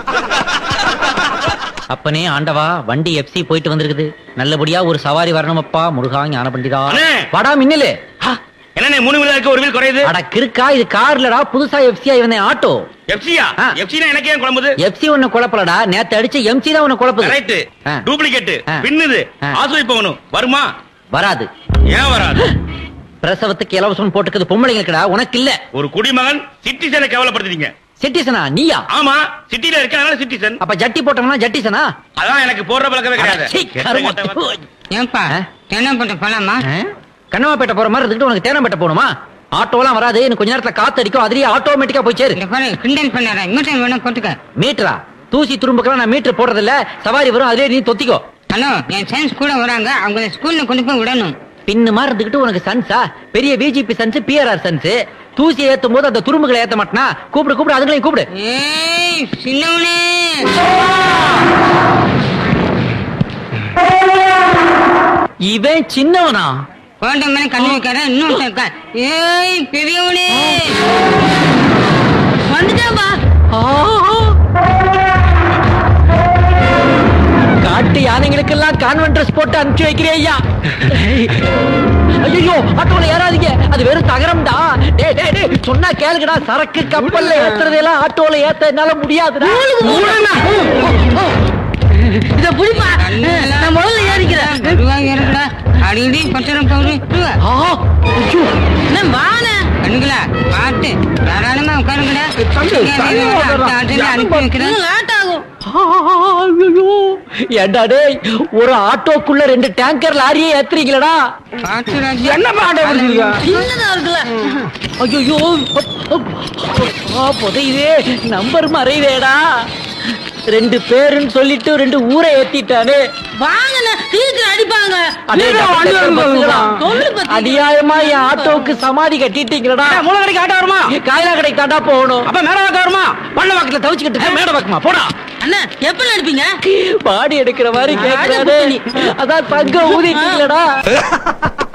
அப்பனே ஆண்டவா வண்டி எஃப்சி போயிட்டு வந்திருக்குது நல்லபடியா ஒரு சவாரி வரணுமப்பா முருகா ஞான பண்டிதா அண்ணே! வாடா மின்னலு என்ன மூணு வீலா இருக்கு ஒரு வீல் குறையுது அட கிறுக்கா இது கார்லடா புதுசா எஃப்சி ஆகி வந்தேன் ஆட்டோ எஃப்சியா ஆ. எஃப்சினா எனக்கு ஏன் குழம்புது எஃப்சி ஒண்ணு குழப்பலடா நேத்து அடிச்ச எம்சி தான் உன்னை குழப்புது கரெக்ட் ஆ. டூப்ளிகேட் ஆ. பின்னுது ஆ. ஆசுவை போகணும் வருமா வராது ஏன் வராது பிரசவத்துக்கு இலவசம் போட்டுக்குது பொம்பளைங்களுக்குடா உனக்கு இல்ல ஒரு குடிமகன் சிட்டிசனை கேவலப்படுத்துறீங்க சிட்டிசனா நீயா ஆமா சிட்டில இருக்க அதனால சிட்டிசன் அப்ப ஜட்டி போட்டோம்னா ஜட்டிசனா அதான் எனக்கு போடுற பழக்கமே கிடையாது சீ, கெட்ட கருமம். கெட்ட வார்த்தை. ஏன்பா ஆ? தென்னப்பட்ட போலாமா ஆ? கண்ணமாப்பேட்டை போற மாதிரி இருந்துட்டு உனக்கு தேனம்பேட்டை போகணுமா ஆட்டோலாம் வராது இன்னும் கொஞ்ச நேரத்துல காத்து அடிக்கும் அதுலயே ஆட்டோமேட்டிக்கா போய் சேரு இந்த பாரு கிண்டல் பண்ணாத மீட்டர் வேணா போட்டுக்க மீட்டரா தூசி துரும்புக்கெல்லாம் நான் மீட்டர் போடுறது இல்ல சவாரி வரும் அதுலயே நீ தொத்திக்கோ ஹலோ என் சயின்ஸ் கூட வராங்க அவங்க ஸ்கூல்ல கொண்டு போய் விடணும் பின்னு மாதிரி இருந்துகிட்டு உனக்கு சன்ஸா பெரிய விஜிபி சன்ஸ் பிஆர்ஆர் சன்ஸ் தூசி ஏத்தும் போது அந்த துரும்புகளை ஏத்த மாட்டனா கூப்பிடு கூப்பிடு அதுங்களையும் கூப்பிடு ஏய் சின்னவனே இவன் சின்னவனா குழந்தை மேல கண்ணு வைக்காத இன்னும் இருக்கா ஏய் பெரியவனே வந்துட்டாம்பா காட்டு யானைகளுக்கெல்லாம் கான்வென்ட் ட்ரெஸ் போட்டு அனுப்பிச்சு வைக்கிறேன் ஐயா ஐயோ ஆட்டோல ஏறாதீங்க அது வெறும் தகரம்டா டேய் டேய் டேய் சொன்னா கேளுங்கடா சரக்கு கப்பல்ல ஏத்துறதெல்லாம் ஆட்டோல ஏத்த என்னால முடியாதுடா இத புடிப்பா நான் முதல்ல ஏறிக்கிறேன் மெதுவா ஏறுடா அடிக்கடி பத்திரம் போகுது ஆ, ஐயோ, வாண கண்ணுங்களா பாட்டு தாராளமா உட்காருங்கடா தம்பி, தம்பி வர்றான். அனுப்பி வைக்கிறேன் லேட் ஆகும் ஆ, ஐயோ. ஏண்டா டேய் ஒரு ஆட்டோக்குள்ள ரெண்டு டேங்கர் லாரியே ஏத்துறீங்களடா பாட்டு ராஜா என்ன பாடம் சின்னதா இருக்குல்ல ஐயோ புதையுதே நம்பர் மறைவேடா ரெண்டு பேருன்னு சொல்லிட்டு ரெண்டு ஊரை ஏத்திட்டானே வாங்கண்ணா சீக்கிரம் அடிப்பாங்க அநியாயமா என் ஆட்டோவுக்கு சமாதி கட்டிட்டீங்களடா மூல கடைக்கு ஆட்டோ வருமா காயலா கடைக்கு தாண்டா போகணும் அப்ப மேட வாக்க வருமா பண்ண வாக்குல தவிச்சுக்கிட்டு மேட வாக்குமா போடா அண்ணா எப்ப அடிப்பீங்க பாடி எடுக்கிற மாதிரி கேட்கறாரு அதான் தங்க ஊதிட்டீங்களடா